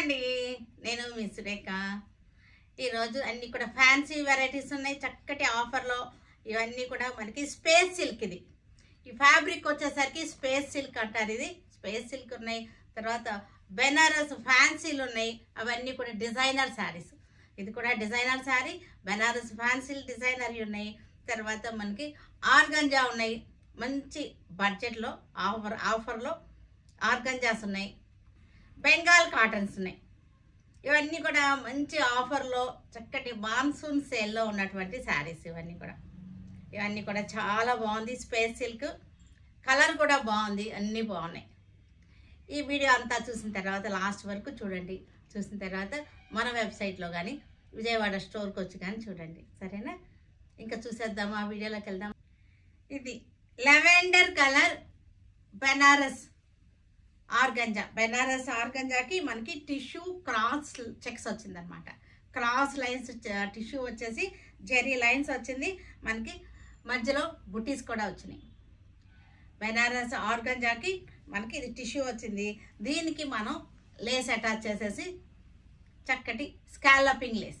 అండి నేను మీ సురేఖ ఈరోజు అన్ని కూడా ఫ్యాన్సీ వెరైటీస్ ఉన్నాయి చక్కటి ఆఫర్లో ఇవన్నీ కూడా మనకి స్పేస్ సిల్క్ ఇది ఈ ఫ్యాబ్రిక్ వచ్చేసరికి స్పేస్ సిల్క్ అంటారు ఇది స్పేస్ సిల్క్ ఉన్నాయి తర్వాత బెనారస్ ఫ్యాన్సీలు ఉన్నాయి అవన్నీ కూడా డిజైనర్ శారీస్ ఇది కూడా డిజైనర్ శారీ బెనారస్ ఫ్యాన్సీలు డిజైనర్ ఉన్నాయి తర్వాత మనకి ఆర్గంజా ఉన్నాయి మంచి బడ్జెట్లో ఆఫర్ ఆఫర్లో ఆర్గంజాస్ ఉన్నాయి బెంగాల్ కాటన్స్ ఉన్నాయి ఇవన్నీ కూడా మంచి ఆఫర్లో చక్కటి మాన్సూన్ సేల్లో ఉన్నటువంటి శారీస్ ఇవన్నీ కూడా ఇవన్నీ కూడా చాలా బాగుంది స్పేస్ సిల్క్ కలర్ కూడా బాగుంది అన్నీ బాగున్నాయి ఈ వీడియో అంతా చూసిన తర్వాత లాస్ట్ వరకు చూడండి చూసిన తర్వాత మన వెబ్సైట్లో కానీ విజయవాడ స్టోర్కి వచ్చి కానీ చూడండి సరేనా ఇంకా చూసేద్దాం ఆ వీడియోలోకి వెళ్దాం ఇది lavender colour Banaras organza Banaras ఆర్గంజాకి మనకి టిష్యూ క్రాస్ చెక్స్ వచ్చిందనమాట క్రాస్ లైన్స్ టిష్యూ వచ్చేసి జెరీ లైన్స్ వచ్చింది మనకి మధ్యలో బుటీస్ కూడా వచ్చినాయి బెనారస్ ఆర్గంజాకి మనకి ఇది టిష్యూ వచ్చింది దీనికి మనం లేస్ అటాచ్ చేసేసి చక్కటి స్కాలపింగ్ లేస్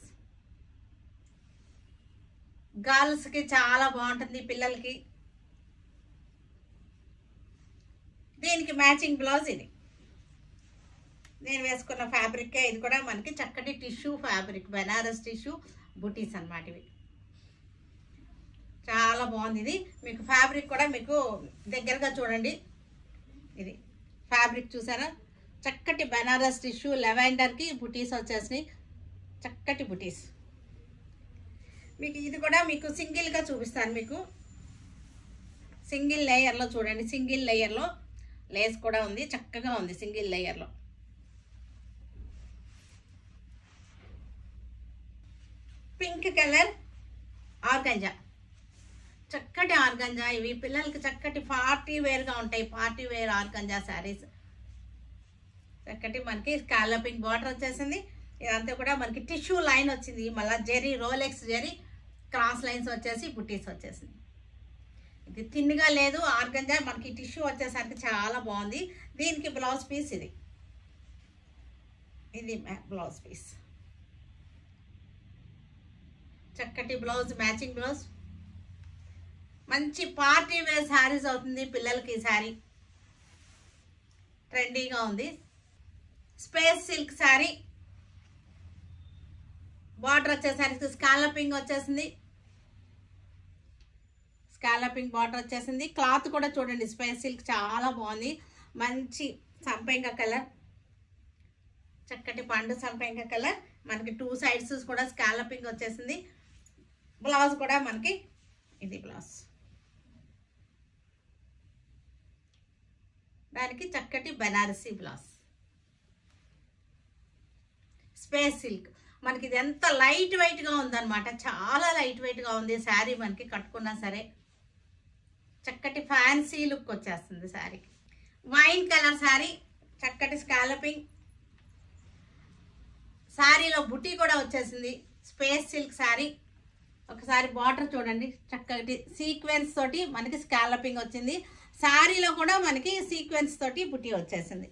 గర్ల్స్కి చాలా బాగుంటుంది పిల్లలకి దీనికి మ్యాచింగ్ బ్లౌజ్ ఇది నేను వేసుకున్న ఫ్యాబ్రిక్ ఇది కూడా మనకి చక్కటి టిష్యూ ఫ్యాబ్రిక్ బెనారస్ టిష్యూ బుటీస్ అన్నమాట ఇవి చాలా బాగుంది ఇది మీకు ఫ్యాబ్రిక్ కూడా మీకు దగ్గరగా చూడండి ఇది ఫ్యాబ్రిక్ చూసారా చక్కటి బెనారస్ టిష్యూ లెవెండర్కి బుటీస్ వచ్చేసినాయి చక్కటి బుటీస్ మీకు ఇది కూడా మీకు సింగిల్గా చూపిస్తాను మీకు సింగిల్ లేయర్లో చూడండి సింగిల్ లేయర్లో లేస్ కూడా ఉంది చక్కగా ఉంది సింగిల్ లేయర్లో పింక్ కలర్ ఆర్గంజా చక్కటి ఆర్గంజా ఇవి పిల్లలకి చక్కటి పార్టీ వేర్గా ఉంటాయి పార్టీ వేర్ ఆర్గంజా శారీస్ చక్కటి మనకి స్కాలపింగ్ బార్డర్ వచ్చేసింది ఇదంతా కూడా మనకి టిష్యూ లైన్ వచ్చింది మళ్ళీ zari Rolex zari cross lines వచ్చేసి బుటీస్ వచ్చేసింది ఇది తిన్నుగా లేదు ఆర్గంజా మనకి టిష్యూ వచ్చేసరికి చాలా బాగుంది దీనికి బ్లౌజ్ పీస్ ఇది ఇది బ్లౌజ్ పీస్ చక్కటి బ్లౌజ్ మ్యాచింగ్ బ్లౌజ్ మంచి పార్టీ వేర్ శారీస్ అవుతుంది పిల్లలకి ఈ శారీ ట్రెండీగా ఉంది స్పేస్ సిల్క్ శారీ బార్డర్ వచ్చేసరికి స్కాలపింగ్ వచ్చేసింది స్కాలపింగ్ బార్డర్ వచ్చేసింది క్లాత్ కూడా చూడండి స్పేస్ సిల్క్ చాలా బాగుంది మంచి సంపెంగ కలర్ చక్కటి పండు సంపెంగ కలర్ మనకి టూ సైడ్స్ కూడా స్కాలపింగ్ వచ్చేసింది బ్లౌజ్ కూడా మనకి ఇది బ్లౌజ్ దానికి చక్కటి బెనారసీ బ్లౌజ్ స్పేస్ సిల్క్ మనకి ఇది ఎంత లైట్ వెయిట్గా ఉందన్నమాట చాలా లైట్ వెయిట్గా ఉంది శారీ మనకి కట్టుకున్నా సరే చక్కటి ఫ్యాన్సీ లుక్ వచ్చేస్తుంది శారీకి వైన్ కలర్ శారీ చక్కటి స్కాలపింగ్ శారీలో బుటీ కూడా వచ్చేసింది స్పేస్ సిల్క్ శారీ ఒకసారి బార్డర్ చూడండి చక్కటి సీక్వెన్స్ తోటి మనకి స్కాలపింగ్ వచ్చింది శారీలో కూడా మనకి సీక్వెన్స్ తోటి బుటీ వచ్చేసింది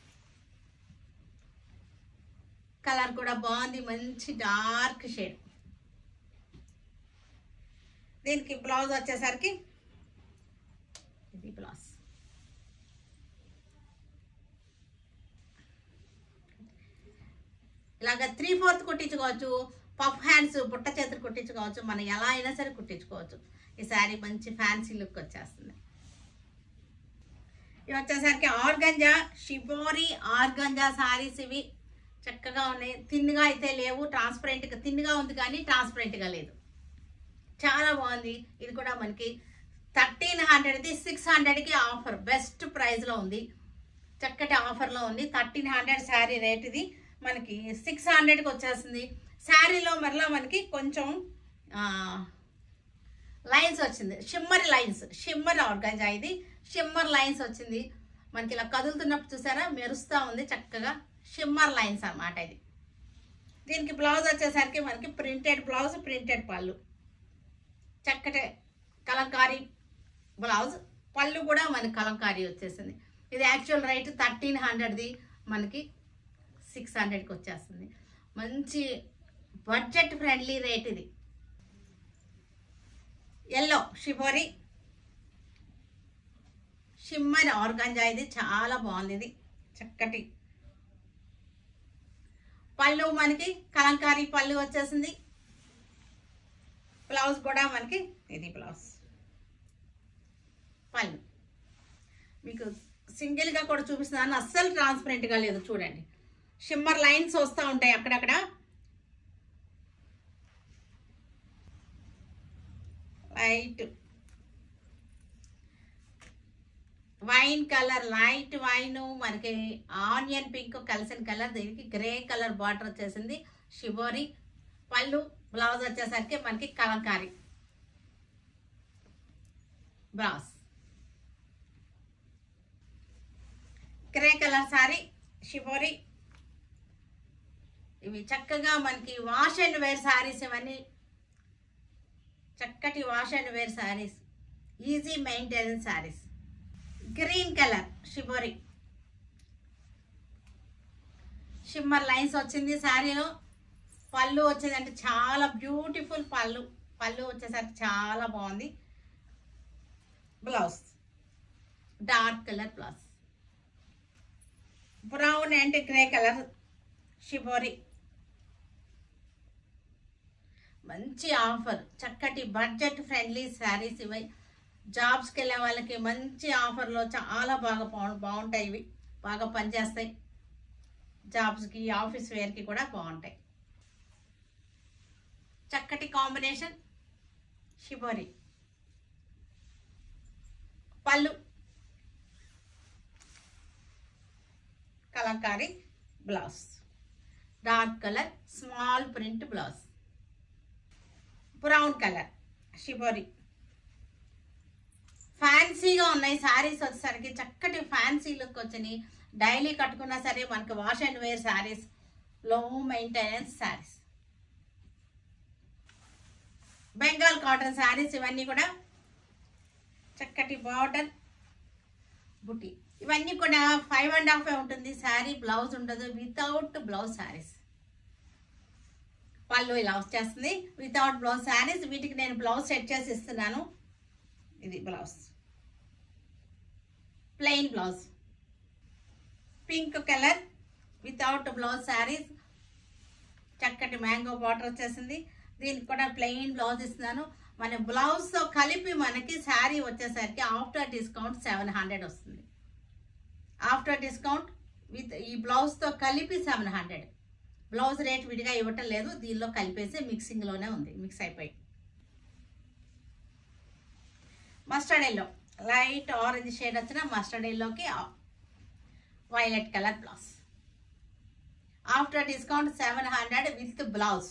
కలర్ కూడా బాగుంది మంచి డార్క్ షేడ్ దీనికి బ్లౌజ్ వచ్చేసరికి ఇది బ్లౌజ్ ఇలాగ త్రీ ఫోర్త్ కుట్టించుకోవచ్చు పఫ్ హ్యాండ్స్ బుట్ట చేతులు కుట్టించుకోవచ్చు మనం ఎలా అయినా సరే కుట్టించుకోవచ్చు ఈ శారీ మంచి ఫ్యాన్సీ లుక్ వచ్చేస్తుంది ఇవి వచ్చేసరికి ఆర్గంజా షిబోరి ఆర్గంజా శారీస్ ఇవి చక్కగా ఉన్నాయి తిన్నుగా అయితే లేవు ట్రాన్స్పరెంట్గా తిన్నుగా ఉంది కానీ ట్రాన్స్పరెంట్గా లేదు చాలా బాగుంది ఇది కూడా మనకి థర్టీన్ హండ్రెడ్ది సిక్స్ హండ్రెడ్కి ఆఫర్ బెస్ట్ ప్రైస్లో ఉంది చక్కటి ఆఫర్లో ఉంది థర్టీన్ హండ్రెడ్ శారీ రేట్ ఇది మనకి సిక్స్ హండ్రెడ్కి వచ్చేస్తుంది శారీలో మరలా మనకి కొంచెం లైన్స్ వచ్చింది షిమ్మర్ లైన్స్ షిమ్మర్ ఆర్గంజా ఇది షిమ్మర్ లైన్స్ వచ్చింది మనకి ఇలా కదులుతున్నప్పుడు చూసారా మెరుస్తూ ఉంది చక్కగా షిమ్మర్ లైన్స్ అన్నమాట ఇది దీనికి బ్లౌజ్ వచ్చేసరికి మనకి ప్రింటెడ్ బ్లౌజ్ ప్రింటెడ్ పళ్ళు చక్కటి కలంకారీ బ్లౌజ్ పళ్ళు కూడా మనకి కలంకారీ వచ్చేసింది ఇది యాక్చువల్ రైట్ థర్టీన్ హండ్రెడ్ది మనకి సిక్స్ హండ్రెడ్కి వచ్చేస్తుంది మంచి బడ్జెట్ ఫ్రెండ్లీ రేట్ ఇది ఎల్లో షిబోరి షిమ్మర్ ఆర్గంజా ఇది చాలా బాగుంది ఇది చక్కటి పళ్ళు మనకి కలంకారీ పళ్ళు వచ్చేసింది బ్లౌజ్ కూడా మనకి ఇది బ్లౌజ్ పళ్ళు మీకు సింగిల్గా కూడా చూపిస్తున్నాను అస్సలు ట్రాన్స్పరెంట్గా లేదు చూడండి షిమ్మర్ లైన్స్ వస్తూ ఉంటాయి అక్కడక్కడ light wine colour light wine మనకి ఆనియన్ పింక్ కలిసిన కలర్ దీనికి గ్రే కలర్ బార్డర్ వచ్చేసింది షిబోరి పళ్ళు బ్లౌజ్ వచ్చేసరికి మనకి kalamkari blouse grey colour sari shibori ఇవి చక్కగా మనకి వాష్ అండ్ వేర్ సారీస్ ఇవన్నీ చక్కటి wash and wear saris easy maintenance saris green colour shibori shimmer lines వచ్చింది శారీలో పళ్ళు వచ్చేది అంటే చాలా బ్యూటిఫుల్ పళ్ళు పళ్ళు వచ్చేసరికి చాలా బాగుంది blouse dark colour blouse brown and grey colour shibori మంచి ఆఫర్ చక్కటి బడ్జెట్ ఫ్రెండ్లీ శారీస్ ఇవి జాబ్స్కి వెళ్ళే వాళ్ళకి మంచి ఆఫర్లో చాలా బాగా బాగు బాగుంటాయి ఇవి బాగా పనిచేస్తాయి జాబ్స్కి ఆఫీస్ వేర్కి కూడా బాగుంటాయి చక్కటి కాంబినేషన్ షిబోరి పళ్ళు kalamkari blouse dark colour small print blouse brown colour shibori ఫ్యాన్సీగా ఉన్నాయి శారీస్ వచ్చేసరికి చక్కటి ఫ్యాన్సీ లుక్ వచ్చినాయి డైలీ కట్టుకున్నా సరే మనకి వాష్ అండ్ వేర్ శారీస్ లో మెయింటెనెన్స్ శారీస్ బెంగాల్ కాటన్ శారీస్ ఇవన్నీ కూడా చక్కటి బార్డర్ బుట్టి ఇవన్నీ కూడా ఫైవ్ అండ్ హాఫ్ ఉంటుంది శారీ బ్లౌజ్ ఉండదు వితౌట్ బ్లౌజ్ శారీస్ పళ్ళు ఇలా వచ్చేస్తుంది వితౌట్ బ్లౌజ్ శారీస్ వీటికి నేను బ్లౌజ్ సెట్ చేసి ఇస్తున్నాను ఇది blouse plain blouse pink colour without blouse saris చక్కటి మ్యాంగో బార్డర్ వచ్చేసింది దీనికి కూడా ప్లెయిన్ బ్లౌజ్ ఇస్తున్నాను మన బ్లౌజ్తో కలిపి మనకి శారీ వచ్చేసరికి ఆఫ్టర్ డిస్కౌంట్ సెవెన్ హండ్రెడ్ వస్తుంది ఆఫ్టర్ డిస్కౌంట్ విత్ ఈ బ్లౌజ్తో కలిపి సెవెన్ హండ్రెడ్ బ్లౌజ్ రేట్ విడిగా ఇవ్వటం లేదు దీనిలో కలిపేసి మిక్సింగ్లోనే ఉంది మిక్స్ అయిపోయి mustard yellow light orange shade వచ్చిన మస్టర్డ్ ఎల్లోకి violet colour blouse after discount seven hundred with blouse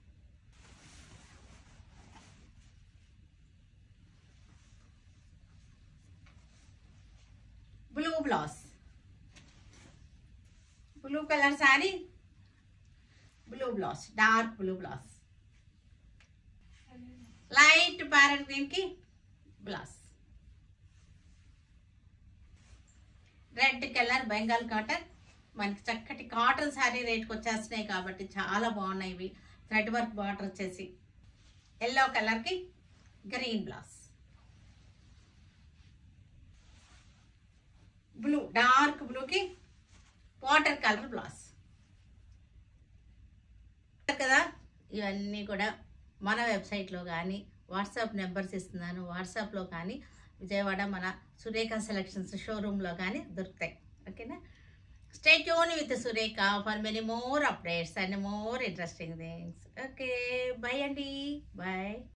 blue blouse blue colour sari blue blouse dark blue blouse light parrot గ్రీన్కి blouse red colour Bengal cotton మనకి చక్కటి cotton sari రేట్కి వచ్చేస్తున్నాయి కాబట్టి చాలా బాగున్నాయి ఇవి థ్రెడ్ వర్క్ బార్డర్ వచ్చేసి ఎల్లో కలర్కి గ్రీన్ బ్లౌజ్ బ్లూ డార్క్ బ్లూకి వాటర్ కలర్ బ్లౌజ్ కదా ఇవన్నీ కూడా మన వెబ్సైట్లో కానీ వాట్సాప్ నెంబర్స్ ఇస్తున్నాను వాట్సాప్లో కానీ విజయవాడ మన సురేఖ సెలక్షన్స్ షోరూంలో కానీ దొరుకుతాయి ఓకేనా stay tune with Surekha for many more updates and more interesting things okay bye అండి బాయ్